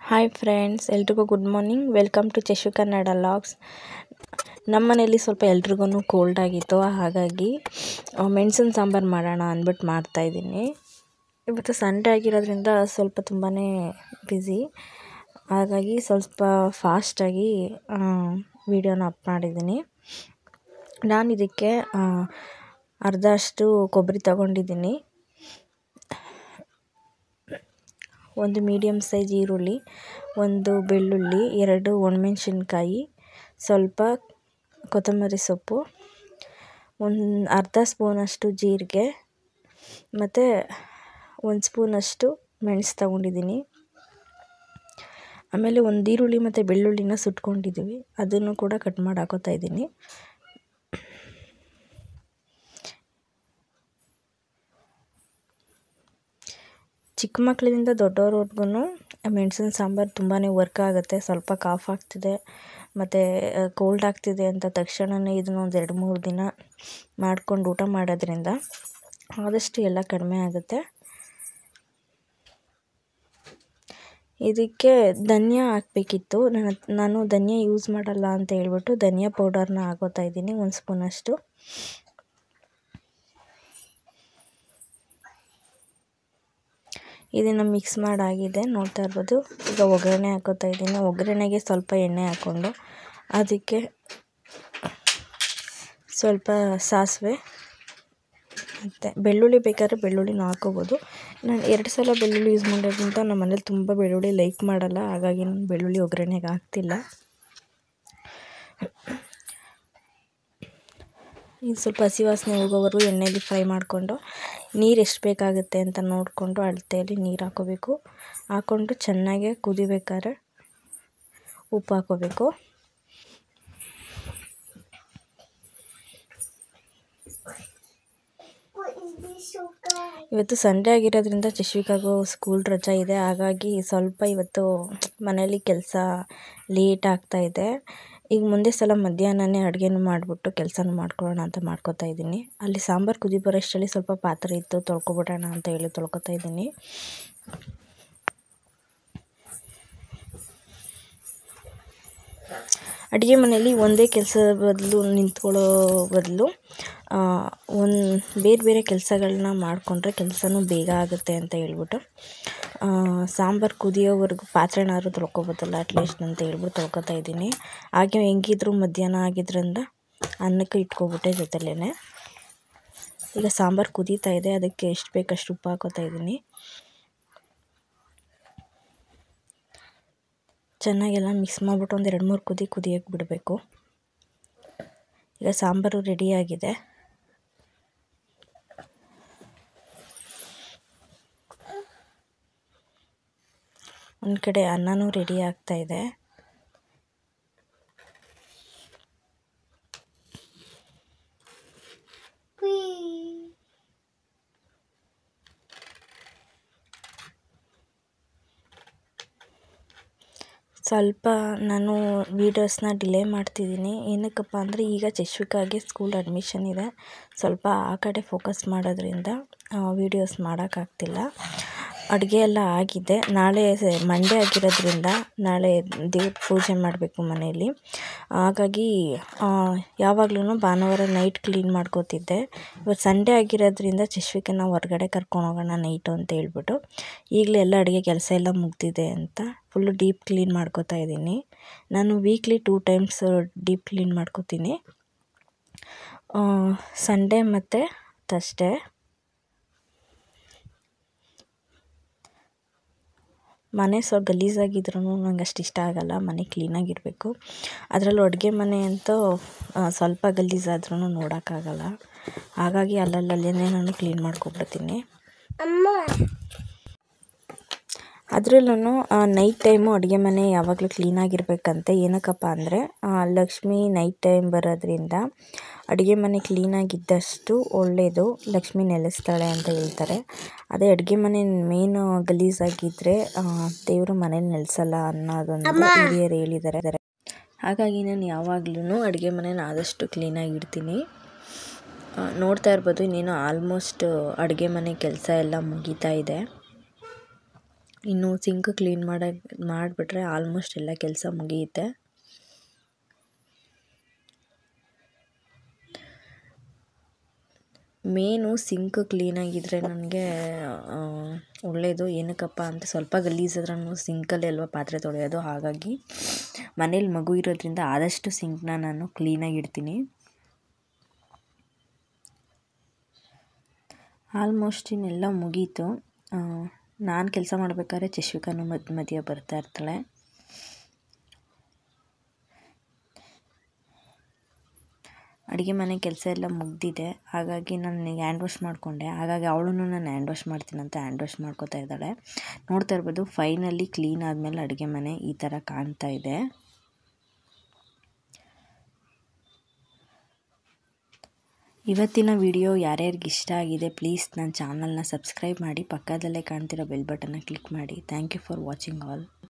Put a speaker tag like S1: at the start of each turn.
S1: hi friends ಎಲ್ರಿಗೂ good morning welcome to ಚಶು Kannada logs ನಮ್ಮ ಮನೇಲಿ ಸ್ವಲ್ಪ ಎಲ್ರಿಗೂ ಕೋಲ್ಡ್ ಆಗಿತ್ತು ಹಾಗಾಗಿ ಮೆಣಸಿನ ಸಾಂಬಾರು ಮಾಡೋಣ ಅಂದ್ಬಿಟ್ಟು ಮಾಡ್ತಾಯಿದ್ದೀನಿ ಇವತ್ತು ಸಂಡೇ ಆಗಿರೋದ್ರಿಂದ ಸ್ವಲ್ಪ ತುಂಬಾ ಬ್ಯುಸಿ ಹಾಗಾಗಿ ಸ್ವಲ್ಪ ಫಾಸ್ಟಾಗಿ ವಿಡಿಯೋನ ಅಪ್ ಮಾಡಿದ್ದೀನಿ ನಾನು ಇದಕ್ಕೆ ಅರ್ಧ ಅಷ್ಟು ಕೊಬ್ಬರಿ ತಗೊಂಡಿದ್ದೀನಿ ಒಂದು ಮೀಡಿಯಮ್ ಸೈಜ್ ಈರುಳ್ಳಿ ಒಂದು ಬೆಳ್ಳುಳ್ಳಿ ಎರಡು ಒಣಮೆಣ್ಸಿನ್ಕಾಯಿ ಸ್ವಲ್ಪ ಕೊತ್ತಂಬರಿ ಸೊಪ್ಪು ಒಂದು ಅರ್ಧ ಸ್ಪೂನಷ್ಟು ಜೀರಿಗೆ ಮತ್ತು ಒಂದು ಸ್ಪೂನಷ್ಟು ಮೆಣಸು ತಗೊಂಡಿದ್ದೀನಿ ಆಮೇಲೆ ಒಂದು ಈರುಳ್ಳಿ ಮತ್ತು ಬೆಳ್ಳುಳ್ಳಿನ ಸುಟ್ಕೊಂಡಿದ್ದೀವಿ ಅದನ್ನು ಕೂಡ ಕಟ್ ಮಾಡಿ ಹಾಕೋತಾ ಇದ್ದೀನಿ ಚಿಕ್ಕ ಮಕ್ಕಳಿಂದ ದೊಡ್ಡವ್ರವರೆಗೂ ಮೆಣಸಿನ ಸಾಂಬಾರು ತುಂಬಾ ವರ್ಕ್ ಆಗುತ್ತೆ ಸ್ವಲ್ಪ ಕಾಫ್ ಆಗ್ತಿದೆ ಮತ್ತು ಕೋಲ್ಡ್ ಆಗ್ತಿದೆ ಅಂತ ತಕ್ಷಣವೇ ಇದನ್ನ ಒಂದು ಎರಡು ಮೂರು ದಿನ ಮಾಡ್ಕೊಂಡು ಊಟ ಮಾಡೋದ್ರಿಂದ ಆದಷ್ಟು ಎಲ್ಲ ಕಡಿಮೆ ಆಗುತ್ತೆ ಇದಕ್ಕೆ ಧನಿಯಾ ಹಾಕಬೇಕಿತ್ತು ನನ್ನ ನಾನು ಧನಿಯಾ ಯೂಸ್ ಮಾಡಲ್ಲ ಅಂತ ಹೇಳ್ಬಿಟ್ಟು ಧನಿಯಾ ಪೌಡರ್ನ ಹಾಕೋತಾ ಇದ್ದೀನಿ ಒಂದು ಸ್ಪೂನಷ್ಟು ಇದನ್ನು ಮಿಕ್ಸ್ ಮಾಡಾಗಿದೆ ನೋಡ್ತಾ ಇರ್ಬೋದು ಈಗ ಒಗ್ಗರಣೆ ಹಾಕೋತಾ ಇದ್ದೀನಿ ಒಗ್ಗರಣೆಗೆ ಸ್ವಲ್ಪ ಎಣ್ಣೆ ಹಾಕ್ಕೊಂಡು ಅದಕ್ಕೆ ಸ್ವಲ್ಪ ಸಾಸಿವೆ ಮತ್ತು ಬೆಳ್ಳುಳ್ಳಿ ಬೇಕಾದ್ರೆ ಬೆಳ್ಳುಳ್ಳಿನ ಹಾಕೋಬೋದು ನಾನು ಎರಡು ಸಲ ಬೆಳ್ಳುಳ್ಳಿ ಯೂಸ್ ಮಾಡೋದ್ರಿಂದ ನಮ್ಮ ಮನೇಲಿ ತುಂಬ ಬೆಳ್ಳುಳ್ಳಿ ಲೈಕ್ ಮಾಡಲ್ಲ ಹಾಗಾಗಿ ನಾನು ಬೆಳ್ಳುಳ್ಳಿ ಒಗ್ಗರಣೆಗೆ ಹಾಕ್ತಿಲ್ಲ ಇದು ಸ್ವಲ್ಪ ಹಸಿ ವಾಸನೆ ಹೋಗೋವರೆಗೂ ಎಣ್ಣೆಯಲ್ಲಿ ಫ್ರೈ ಮಾಡಿಕೊಂಡು ನೀರು ಎಷ್ಟು ಬೇಕಾಗುತ್ತೆ ಅಂತ ನೋಡಿಕೊಂಡು ಅಳತೆಯಲ್ಲಿ ನೀರು ಹಾಕೋಬೇಕು ಹಾಕ್ಕೊಂಡು ಚೆನ್ನಾಗಿ ಕುದಿಬೇಕಾದ್ರೆ ಉಪ್ಪು ಹಾಕೋಬೇಕು ಇವತ್ತು ಸಂಡೇ ಆಗಿರೋದ್ರಿಂದ ಜಶ್ವಿಕಾಗೂ ಸ್ಕೂಲ್ ರಜಾ ಇದೆ ಹಾಗಾಗಿ ಸ್ವಲ್ಪ ಇವತ್ತು ಮನೇಲಿ ಕೆಲಸ ಲೇಟ್ ಆಗ್ತಾಯಿದೆ ಈಗ ಮುಂದೆ ಸಲ ಮಧ್ಯಾಹ್ನನೇ ಅಡುಗೆನೂ ಮಾಡಿಬಿಟ್ಟು ಕೆಲಸನೂ ಮಾಡ್ಕೊಳ್ಳೋಣ ಅಂತ ಮಾಡ್ಕೋತಾ ಇದ್ದೀನಿ ಅಲ್ಲಿ ಸಾಂಬಾರು ಕುದಿ ಬರೋಷ್ಟರಲ್ಲಿ ಸ್ವಲ್ಪ ಪಾತ್ರೆ ಇತ್ತು ತೊಳ್ಕೊಬಿಡೋಣ ಅಂತ ಹೇಳಿ ತೊಳ್ಕೊತಾ ಇದ್ದೀನಿ ಅಡುಗೆ ಮನೆಯಲ್ಲಿ ಒಂದೇ ಕೆಲಸದ ಬದಲು ನಿಂತ್ಕೊಳ್ಳೋ ಬದಲು ಒಂದು ಬೇರೆ ಬೇರೆ ಕೆಲಸಗಳನ್ನ ಮಾಡಿಕೊಂಡ್ರೆ ಕೆಲಸನೂ ಬೇಗ ಆಗುತ್ತೆ ಅಂತ ಹೇಳ್ಬಿಟ್ಟು ಸಾಂಬಾರು ಕುದಿಯೋವರೆಗೂ ಪಾತ್ರೆನಾದ್ರು ತೊಳ್ಕೊಬೋದಲ್ಲ ಅಟ್ಲೀಸ್ಟ್ ಅಂತ ಹೇಳ್ಬಿಟ್ಟು ತೊಳ್ಕೊತಾ ಇದ್ದೀನಿ ಹಾಗೆ ಹೆಂಗಿದ್ರು ಮಧ್ಯಾಹ್ನ ಆಗಿದ್ದರಿಂದ ಅನ್ನಕ್ಕೆ ಇಟ್ಕೊಬಿಟ್ಟೆ ಜೊತೆಲೇ ಈಗ ಸಾಂಬಾರು ಕುದೀತಾ ಇದೆ ಅದಕ್ಕೆ ಎಷ್ಟು ಬೇಕಷ್ಟು ಉಪ್ಪು ಹಾಕೋತಾ ಇದ್ದೀನಿ ಚೆನ್ನಾಗೆಲ್ಲ ಮಿಕ್ಸ್ ಮಾಡಿಬಿಟ್ಟು ಒಂದು ಎರಡು ಮೂರು ಕುದಿ ಕುದಿಯೋಕ್ಕೆ ಬಿಡಬೇಕು ಈಗ ಸಾಂಬಾರು ರೆಡಿಯಾಗಿದೆ ಒಂದು ಕಡೆ ಅನ್ನನೂ ರೆಡಿ ಆಗ್ತಾ ಇದೆ ಸ್ವಲ್ಪ ನಾನು ವೀಡಿಯೋಸ್ನ ಡಿಲೇ ಮಾಡ್ತಿದ್ದೀನಿ ಏನಕ್ಕಪ್ಪ ಅಂದರೆ ಈಗ ಜಶ್ವಿಕಾಗೆ ಸ್ಕೂಲ್ ಅಡ್ಮಿಷನ್ ಇದೆ ಸ್ವಲ್ಪ ಆ ಕಡೆ ಫೋಕಸ್ ಮಾಡೋದ್ರಿಂದ ವೀಡಿಯೋಸ್ ಮಾಡೋಕ್ಕಾಗ್ತಿಲ್ಲ ಅಡುಗೆ ಎಲ್ಲ ಆಗಿದೆ ನಾಳೆ ಮಂಡೇ ಆಗಿರೋದ್ರಿಂದ ನಾಳೆ ದೇವ್ರ ಪೂಜೆ ಮಾಡಬೇಕು ಮನೆಯಲ್ಲಿ ಹಾಗಾಗಿ ಯಾವಾಗಲೂ ಭಾನುವಾರ ನೈಟ್ ಕ್ಲೀನ್ ಮಾಡ್ಕೋತಿದ್ದೆ ಇವತ್ತು ಸಂಡೇ ಆಗಿರೋದ್ರಿಂದ ಜಶ್ವಿಕನ ಹೊರ್ಗಡೆ ಕರ್ಕೊಂಡು ಹೋಗೋಣ ನೈಟು ಅಂತ ಹೇಳ್ಬಿಟ್ಟು ಈಗಲೇ ಎಲ್ಲ ಅಡುಗೆ ಕೆಲಸ ಎಲ್ಲ ಮುಗ್ದಿದೆ ಅಂತ ಫುಲ್ಲು ಡೀಪ್ ಕ್ಲೀನ್ ಮಾಡ್ಕೋತಾ ಇದ್ದೀನಿ ನಾನು weekly two times deep clean ಮಾಡ್ಕೋತೀನಿ ಸಂಡೇ ಮತ್ತು ಥರ್ಸ್ಡೇ ಮನೆ ಸ್ವಲ್ಪ ಗಲೀಜಾಗಿದ್ರೂ ನಂಗೆ ಅಷ್ಟು ಇಷ್ಟ ಆಗೋಲ್ಲ ಮನೆ ಕ್ಲೀನಾಗಿರಬೇಕು ಅದರಲ್ಲೂ ಅಡುಗೆ ಮನೆ ಅಂತೂ ಸ್ವಲ್ಪ ಗಲೀಜಾದ್ರೂ ನೋಡೋಕ್ಕಾಗಲ್ಲ ಹಾಗಾಗಿ ಅಲ್ಲಲ್ಲಲ್ಲೇ ನಾನು ಕ್ಲೀನ್ ಮಾಡ್ಕೊಬಿಡ್ತೀನಿ ಅದರಲ್ಲೂ ನೈಟ್ ಟೈಮು ಅಡುಗೆ ಮನೆ ಯಾವಾಗಲೂ ಕ್ಲೀನಾಗಿರ್ಬೇಕಂತೆ ಏನಕ್ಕಪ್ಪ ಅಂದರೆ ಲಕ್ಷ್ಮಿ ನೈಟ್ ಟೈಮ್ ಬರೋದ್ರಿಂದ ಅಡುಗೆ ಮನೆ ಕ್ಲೀನಾಗಿದ್ದಷ್ಟು ಒಳ್ಳೆಯದು ಲಕ್ಷ್ಮಿ ನೆಲೆಸ್ತಾಳೆ ಅಂತ ಹೇಳ್ತಾರೆ ಅದೇ ಅಡುಗೆ ಮನೆ ಮೇನು ಗಲೀಜಾಗಿದ್ದರೆ ದೇವರು ಮನೇಲಿ ನೆಲೆಸಲ್ಲ ಅನ್ನೋದೊಂದು ಹಿರಿಯರು ಹೇಳಿದ್ದಾರೆ ಹಾಗಾಗಿ ನಾನು ಯಾವಾಗ್ಲೂ ಅಡುಗೆ ಮನೇನ ಆದಷ್ಟು ಕ್ಲೀನಾಗಿ ಇಡ್ತೀನಿ ನೋಡ್ತಾ ಇರ್ಬೋದು ಇನ್ನೇನು ಆಲ್ಮೋಸ್ಟ್ ಅಡುಗೆ ಮನೆ ಕೆಲಸ ಎಲ್ಲ ಮುಗೀತಾ ಇದೆ ಇನ್ನು ಸಿಂಕ್ ಕ್ಲೀನ್ ಮಾಡೋಕ್ಕೆ ಮಾಡಿಬಿಟ್ರೆ ಆಲ್ಮೋಸ್ಟ್ ಎಲ್ಲ ಕೆಲಸ ಮುಗಿಯುತ್ತೆ ಮೇನು ಸಿಂಕ್ ಕ್ಲೀನಾಗಿದ್ದರೆ ನನಗೆ ಒಳ್ಳೆಯದು ಏನಕ್ಕಪ್ಪ ಅಂತ ಸ್ವಲ್ಪ ಗಲೀಜಾದ್ರೂ ಸಿಂಕಲ್ಲಿ ಅಲ್ವಾ ಪಾತ್ರೆ ತೊಳೆಯೋದು ಹಾಗಾಗಿ ಮನೇಲಿ ಮಗು ಇರೋದ್ರಿಂದ ಆದಷ್ಟು ಸಿಂಕ್ನ ನಾನು ಕ್ಲೀನಾಗಿ ಇಡ್ತೀನಿ ಆಲ್ಮೋಸ್ಟ್ ಇನ್ನೆಲ್ಲ ಮುಗೀತು ನಾನು ಕೆಲಸ ಮಾಡಬೇಕಾದ್ರೆ ಚಶ್ವಿಕಾನು ಮಧ್ಯ ಮಧ್ಯ ಬರ್ತಾ ಇರ್ತಾಳೆ ಅಡುಗೆ ಮನೆ ಕೆಲಸ ಎಲ್ಲ ಮುಗ್ದಿದೆ ಹಾಗಾಗಿ ನಾನು ಹ್ಯಾಂಡ್ ವಾಶ್ ಮಾಡಿಕೊಂಡೆ ಹಾಗಾಗಿ ಅವಳೂ ನಾನು ಹ್ಯಾಂಡ್ ವಾಶ್ ಮಾಡ್ತೀನಂತ ಹ್ಯಾಂಡ್ ವಾಶ್ ಮಾಡ್ಕೋತಾ ಇದ್ದಾಳೆ ನೋಡ್ತಾ ಇರ್ಬೋದು ಫೈನಲಿ ಕ್ಲೀನ್ ಆದಮೇಲೆ ಅಡುಗೆ ಮನೆ ಈ ಥರ ಕಾಣ್ತಾ ಇದೆ ಇವತ್ತಿನ ವಿಡಿಯೋ ಯಾರ್ಯಾರಿಗೆ ಇಷ್ಟ ಆಗಿದೆ ಪ್ಲೀಸ್ ನನ್ನ ಚಾನಲ್ನ ಸಬ್ಸ್ಕ್ರೈಬ್ ಮಾಡಿ ಪಕ್ಕದಲ್ಲೇ ಕಾಣ್ತಿರೋ ಬೆಲ್ ಬಟನ್ನ ಕ್ಲಿಕ್ ಮಾಡಿ thank you for watching all